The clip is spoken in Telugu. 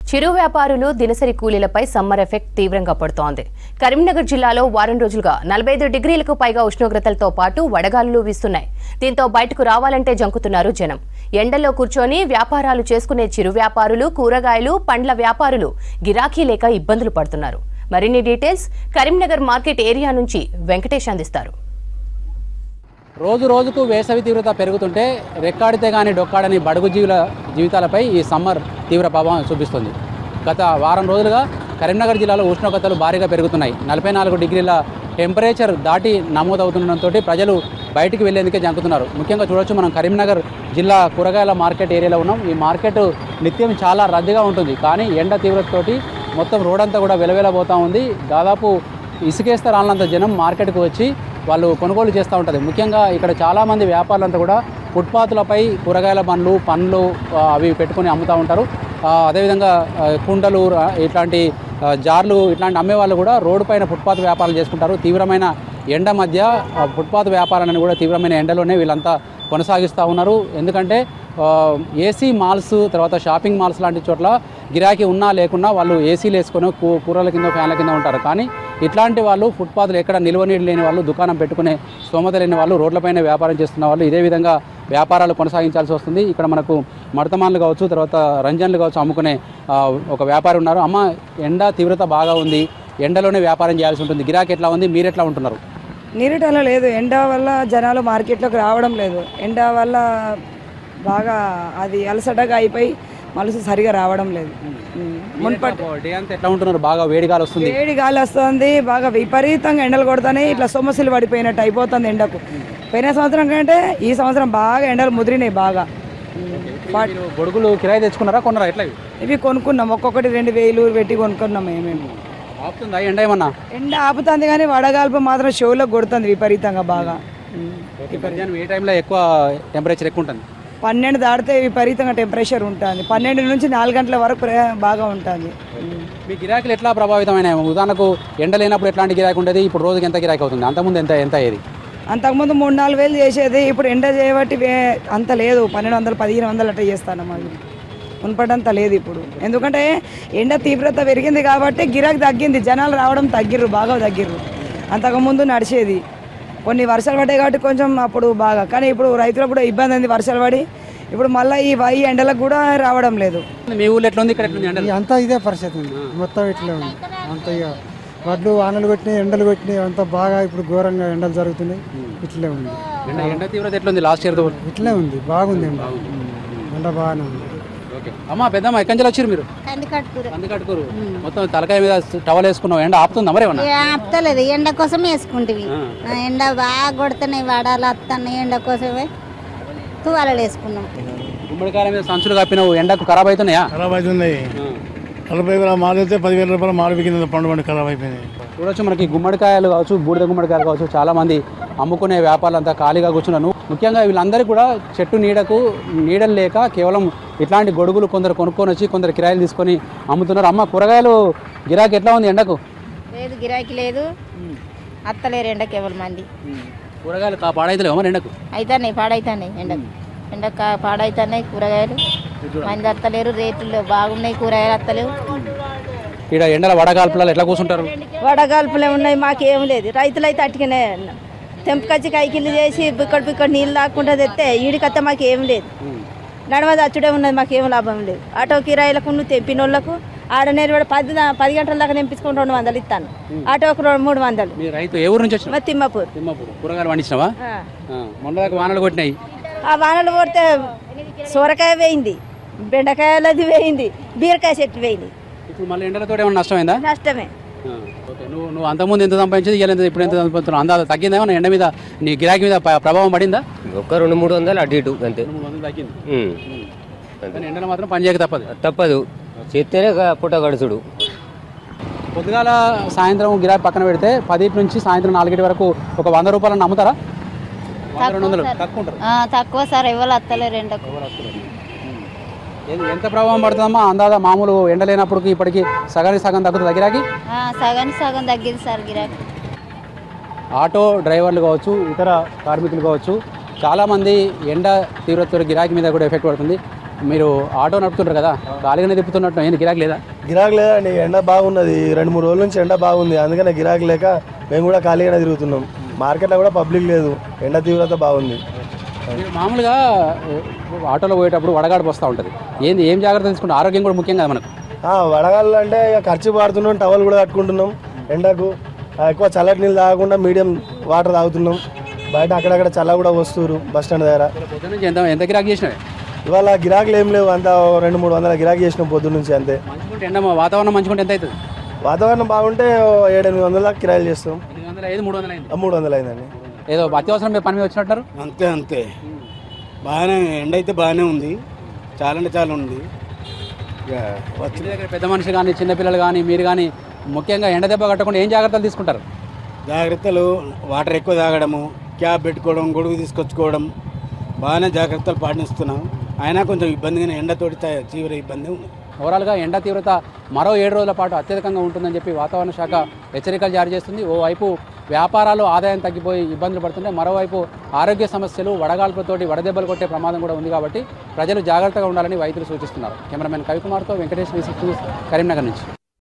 చిరు వ్యాపారులు దినసరి కూలీలపై సమ్మర్ ఎఫెక్ట్ తీవ్రంగా పడుతోంది కరీంనగర్ జిల్లాలో వారం రోజులుగా నలభై ఐదు డిగ్రీలకు పైగా ఉష్ణోగ్రతలతో పాటు వడగాలులు వీస్తున్నాయి దీంతో బయటకు రావాలంటే జంకుతున్నారు జనం ఎండల్లో కూర్చొని వ్యాపారాలు చేసుకునే చిరు వ్యాపారులు కూరగాయలు పండ్ల వ్యాపారులు గిరాకీ లేక ఇబ్బందులు పడుతున్నారు మరిన్ని డీటెయిల్స్ కరీంనగర్ మార్కెట్ ఏరియా నుంచి వెంకటేష్ అందిస్తారు రోజు రోజుకు వేసవి తీవ్రత పెరుగుతుంటే రెక్కాడితే కానీ డొక్కాడని బడుగు జీవుల జీవితాలపై ఈ సమ్మర్ తీవ్ర ప్రభావం చూపిస్తుంది గత వారం రోజులుగా కరీంనగర్ జిల్లాలో ఉష్ణోగ్రతలు భారీగా పెరుగుతున్నాయి నలభై నాలుగు డిగ్రీల టెంపరేచర్ దాటి నమోదవుతుండటంతో ప్రజలు బయటికి వెళ్లేందుకే జంకుతున్నారు ముఖ్యంగా చూడొచ్చు మనం కరీంనగర్ జిల్లా కూరగాయల మార్కెట్ ఏరియాలో ఉన్నాం ఈ మార్కెట్ నిత్యం చాలా రద్దీగా ఉంటుంది కానీ ఎండ తీవ్రతతోటి మొత్తం రోడంతా కూడా వెలవెలబోతూ ఉంది దాదాపు ఇసుకేస్తే రానంత జనం మార్కెట్కి వచ్చి వాళ్ళు కొనుగోలు చేస్తూ ఉంటుంది ముఖ్యంగా ఇక్కడ చాలామంది వ్యాపారులంతా కూడా ఫుట్పాత్లపై కూరగాయల బండ్లు పండ్లు ఆ, అవి పెట్టుకొని అమ్ముతూ ఉంటారు ఆ, అదేవిధంగా ఆ, కుండలు రా- ఇట్లాంటి ఆ, జార్లు ఇట్లాంటి అమ్మే వాళ్ళు కూడా రోడ్డు పైన ఫుట్పాత్ వ్యాపారాలు చేసుకుంటారు తీవ్రమైన ఎండ మధ్య ఆ, ఫుట్పాత్ వ్యాపారాన్ని కూడా తీవ్రమైన ఎండలోనే వీళ్ళంతా కొనసాగిస్తూ ఉన్నారు ఎందుకంటే ఆ, ఏసీ మాల్స్ తర్వాత షాపింగ్ మాల్స్ లాంటి చోట్ల గిరాకీ ఉన్నా లేకున్నా వాళ్ళు ఏసీలు వేసుకొని కూ- కూరల కింద ఫ్యాన్ల కింద ఉంటారు కానీ ఇట్లాంటి వాళ్ళు ఫుట్పాత్లు ఎక్కడ నిల్వ నీళ్ళు లేని వాళ్ళు దుకాణం పెట్టుకునే స్తోమత లేని వాళ్ళు రోడ్లపైన వ్యాపారం చేస్తున్న వాళ్ళు ఇదే విధంగా వ్యాపారాలు కొనసాగించాల్సి వస్తుంది ఇక్కడ మనకు మడతమాన్లు కావచ్చు తర్వాత రంజన్లు కావచ్చు అమ్ముకునే ఆ, ఒక వ్యాపారి ఉన్నారు అమ్మ ఎండ తీవ్రత బాగా ఉంది ఎండలోనే వ్యాపారం చేయాల్సి ఉంటుంది గిరాకీ ఎట్లా ఉంది మీరు ఎట్లా ఉంటున్నారు నీరుటంలో లేదు ఎండ వల్ల జనాలు మార్కెట్లోకి రావడం లేదు ఎండ వల్ల బాగా అది అలసటగా అయిపోయి మనసు సరిగా రావడం లేదు ఉమ్. మున్పటి డే అంతా ఎట్లా ఉంటున్నారు బాగా వేడిగాలు వస్తుంది వేడి గాలి వస్తుంది బాగా విపరీతంగా ఎండలు కొడుతున్నాయి ఇట్లా సొమ్మసిలు పడిపోయినట్టు అయిపోతుంది ఎండకు పోయిన సంవత్సరం కంటే ఈ సంవత్సరం బాగా ఎండలు ముదిరినాయి బాగా ఉమ్. పా- మీరు గొడుగులు కిరాయి తెచ్చుకున్నారా కొన్నారా ఎట్లా ఇవి? ఇవి కొనుక్కున్నాం ఒక్కొక్కటి రెండు వేలు పెట్టి కొనుక్కున్నాం మేమేమి ఆపుతుందా ఎండ ఏమన్నా ఎండ ఆపుతుంది కానీ వడగాల్పు మాత్రం షోలో కొడుతుంది విపరీతంగా బాగా ఉమ్. మధ్యాహ్నం ఏ టైంలో ఎక్కువ టెంపరేచర్ ఎక్కువ ఉంటుంది పన్నెండు దాటితే విపరీతంగా టెంపరేచర్ ఉంటుంది పన్నెండు నుంచి నాలుగు గంటల వరకు ప్ర- బాగా ఉంటుంది మీ గిరాకీలు ఎట్లా ప్రభావితమైన ఉదాహరణకు ఎండ లేనప్పుడు ఎట్లాంటి గిరాకీ ఉండేది ఇప్పుడు రోజుకి ఎంత గిరాకీ అవుతుంది అంతకుముందు ఎంత ఎంత అయ్యేది అంతకుముందు మూడు నాలుగు వేలు చేసేది ఇప్పుడు ఎండ చేయబట్టి వే- అంత లేదు పన్నెండు వందలు పదిహేను వందలు అట్లా చేస్తాను మాది మునుపటంత లేదు ఇప్పుడు ఎందుకంటే ఎండ తీవ్రత పెరిగింది కాబట్టి గిరాకీ తగ్గింది జనాలు రావడం తగ్గిర్రు బాగా తగ్గిర్రు అంతకుముందు నడిచేది కొన్ని వర్షాలు పడ్డాయి కాబట్టి కొంచెం అప్పుడు బాగా కానీ ఇప్పుడు రైతులకు కూడా ఇబ్బంది అయింది వర్షాలు పడి ఇప్పుడు మళ్ళీ ఈ వై ఎండలకు కూడా రావడం లేదు మీ ఊళ్ళో ఎట్లా ఉంది ఇక్కడ ఎట్లా ఉంది ఎండలు ఇక అంతా ఇదే పరిస్థితి ఉంది మొత్తం ఇట్లే ఉంది అంత ఇక వడ్లు వానలు కొట్టినాయి ఎండలు కొట్టినాయి అంతా బాగా ఇప్పుడు ఘోరంగా ఎండలు జరుగుతున్నాయి ఇట్లే ఉంది ఎండ ఎండ తీవ్రత ఎట్లా ఉంది లాస్ట్ ఇయర్ ఇట్లే ఉంది బాగుంది ఎండ ఎండ బాగానే ఉంది ఓకే అమ్మా పెద్దమ్మ ఎక్కడి నుంచి వచ్చారు మీరు కంది కట్టుకురు అందుకట్టుకోరు మొత్తం తలకాయ మీద టవల్ వేసుకున్నావు ఎండ ఆపుతుందా మరి ఏమన్నా ఆపుతలేదు ఎండ కోసం వేసుకుంటివి ఆ, ఎండ బాగా కొడుతున్నాయి వడాలు వస్తున్నాయి ఎండ కోసమే తువాలలు వేసుకున్నాం గుమ్మడికాయల మీద సంచులు కప్పినావు ఎండకు ఖరాబ్ అవుతున్నాయా ఖరాబ్ అవుతున్నాయి నలభై వేల మాలు అయితే పదివేల రూపాయలు మాలు బిగింది పండు పండు ఖరాబ్ అయిపోయినాయి చూడొచ్చు మనకి గుమ్మడికాయలు కావచ్చు బూడిద గుమ్మడికాయలు కావచ్చు చాలా మంది అమ్ముకునే వ్యాపారులు అంతా ఖాళీగా కూర్చున్నాను ముఖ్యంగా వీళ్ళందరికీ కూడా చెట్టు నీడకు నీడలు లేక కేవలం ఇట్లాంటి గొడుగులు కొందరు కొనుక్కొని వచ్చి కొందరు కిరాయిలు తీసుకొని అమ్ముతున్నారు అమ్మ కూరగాయలు గిరాకీ ఎట్లా ఉంది ఎండకు లేదు గిరాకీ లేదు అత్తలేరు ఎండకి ఎవరి మంది కూరగాయలు కా పాడైతలేవు మరి ఎండకు అవుతున్నాయి పాడైతున్నాయి ఎండకు ఎండకు కా- పాడైతున్నాయి కూరగాయలు మంది అత్తలేరు రేట్లు బాగున్నాయి కూరగాయలు అత్తలేవు ఇక్కడ ఎండల వడగాల్పులలో ఎట్లా కూర్చుంటారు వడగాల్పులే ఉన్నాయి మాకేం లేదు రైతులు అయితే అట్టుకునే తెంపుకొచ్చి కైకిల్లు చేసి బిక్కడు బిక్కడు నీళ్ళు లాక్కుంటా తెస్తే ఈడికత్తే మాకేం లేదు నడమ అచ్చుడే ఉన్నది మాకేం లాభం లేదు ఆటో కిరాయిలకు నువ్వు తెంపిన వాళ్ళకు ఆడ నేను కూడా పది దా- పది గంటల దాకా తెంపించుకుని రెండు వందలు ఇస్తాను ఆటోకు రెండు మూడు వందలు మీ రైతు ఏ ఊరు నుంచి వచ్చిన మా తిమ్మపూర్ తిమ్మాపూర్ కూరగాయలు పండించినావా ఆ. ఆ, మొన్న దాకా వానలు కొట్టినాయి ఆ వానలు కొడితే సొరకాయ వేయింది బెండకాయలది వేయింది బీరకాయ చెట్టు వేయింది ఇప్పుడు మళ్ళీ ఎండలతో ఏమైనా నష్టమైందా నష్టమే ఆ, ఓకే నువ్వు నువ్వు అంతకుముందు ఎంత సంపాదించేది ఇవాళ ఎంత ఇప్పుడు ఎంత సంపాదిస్తున్నావు అందా తగ్గిందా ఏమన్నా ఎండ మీద నీ గిరాకీ మీద ప- ప్రభావం పడిందా ఒక్క రెండు మూడు వందలు అటు ఇటు అంతే మూడు వందలు తగ్గింది ఉమ్. కానీ ఎండలు మాత్రం పని చేయక తప్పదు తప్పదు చేస్తేనే గా- పుట్ట గడుచుడు పొద్దుగాల సాయంత్రం గిరాకీ పక్కన పెడితే పది నుంచి సాయంత్రం నాలుగింటి వరకు ఒక వంద రూపాయలను అమ్ముతారా వంద రెండు వందలు తక్కువ ఉంటారు ఆ, తక్కువ సార్ ఎవరు అత్తలేరు ఎండకు ఏ- ఎంత ప్రభావం పడుతుందమ్మా అందాదా మామూలు ఎండ లేనప్పటికి ఇప్పటికి సగానికి సగం తగ్గుతుంది గిరాకీ ఆ, సగానికి సగం తగ్గింది సార్ గిరాకీ ఆటో డ్రైవర్లు కావచ్చు ఇతర కార్మికులు కావచ్చు చాలామంది ఎండ తీవ్రత గిరాకీ మీద కూడా ఎఫెక్ట్ పడుతుంది మీరు ఆటో నడుపుతుంటారు కదా ఖాళీగానే తిప్పుతున్నట్టు ఏంది గిరాకీ లేదా గిరాకీ లేదండి ఎండ బాగున్నది రెండు మూడు రోజుల నుంచి ఎండ బాగుంది అందుకనే గిరాకీ లేక మేము కూడా ఖాళీగానే తిరుగుతున్నాం మార్కెట్లో కూడా పబ్లిక్ లేదు ఎండ తీవ్రత బాగుంది మీరు మామూలుగా ఏ, ఆటోలో పోయేటప్పుడు వడగాడు వస్తూ ఉంటుంది ఏంది ఏం జాగ్రత్త తీసుకుంటే ఆరోగ్యం కూడా ముఖ్యం కదా మనకు ఆ, వడగాళ్ళు అంటే ఇక ఖర్చు పాడుతున్నాం టవల్ కూడా కట్టుకుంటున్నాం ఎండకు ఆ, ఎక్కువ చల్లటి నీళ్ళు తాగకుండా మీడియం వాటర్ తాగుతున్నాం బయట అక్కడక్కడ చల్ల కూడా వస్తున్నారు బస్ స్టాండ్ దగ్గర పొద్దు నుంచి ఎంత ఎంత గిరాకీ చేసినావే ఇవాళ గిరాకీలు ఏం లేవు అంతా ఓ రెండు మూడు వందల గిరాకీ చేసినాం పొద్దు నుంచి అంతే మంచుకుంటే ఎండ వాతావరణం మంచుకుంటే ఎంత అవుతుంది వాతావరణం బాగుంటే ఓ ఏడు ఎనిమిది వందల కిరాయిలు చేస్తాం ఎనిమిది వందల ఐదు మూడు వందల ఐదు ఆ, మూడు వందలు అయిందండి ఏదో అత్యవసరం మీద పని మీద వచ్చినట్టారు అంతే అంతే బాగానే ఎండ అయితే బాగానే ఉంది చాలా అంటే చాలా ఉంది ఇక వచ్చి ఇంటి దగ్గర పెద్ద మనిషి కానీ చిన్నపిల్లలు కానీ మీరు కానీ ముఖ్యంగా ఎండ దెబ్బ కట్టకుండా ఏం జాగ్రత్తలు తీసుకుంటారు జాగ్రత్తలు వాటర్ ఎక్కువ తాగడము క్యాబ్ పెట్టుకోవడం గొడుగు తీసుకొచ్చుకోవడం బాగానే జాగ్రత్తలు పాటిస్తున్నాం అయినా కొంచెం ఇబ్బందిగానే ఎండతోటి త- తీవ్ర ఇబ్బంది ఉంది ఓవరాల్గా ఎండ తీవ్రత మరో ఏడు రోజుల పాటు అత్యధికంగా ఉంటుందని చెప్పి వాతావరణ శాఖ హెచ్చరికలు జారీ చేస్తుంది ఓవైపు వ్యాపారాలు ఆదాయం తగ్గిపోయి ఇబ్బందులు పడుతుంటే మరోవైపు ఆరోగ్య సమస్యలు వడగాల్పులతోటి వడదెబ్బలు కొట్టే ప్రమాదం కూడా ఉంది కాబట్టి ప్రజలు జాగ్రత్తగా ఉండాలని వైద్యులు సూచిస్తున్నారు కెమెరామెన్ కవికుమార్తో వెంకటేష్ కరీంనగర్ నుంచి